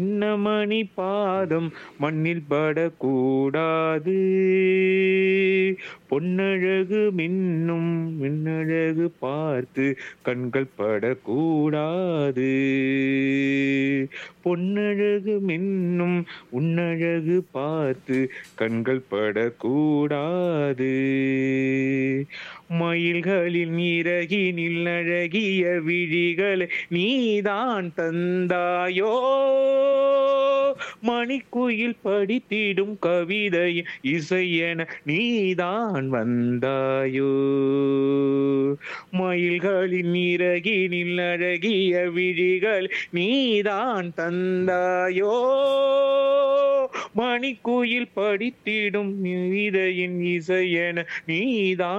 சின்னமணி பாதம் மண்ணில் படக்கூடாது பொன்னழகு மின்னும் மின்னழகு பார்த்து கண்கள் படக்கூடாது பொன்னழகு மின்னும் உன்னழகு பார்த்து கண்கள் படக்கூடாது மயில்களின் இறகினில் அழகிய விழிகளை நீதான் தந்தாயோ மணிக்குயில் படித்திடும் கவிதையின் இசையென நீதான் வந்தாயோ மயில்களின் இறகினில் அழகிய விழிகள் நீதான் தந்தாயோ மணிக்குயில் படித்திடும் கவிதையின் இசையென நீதான்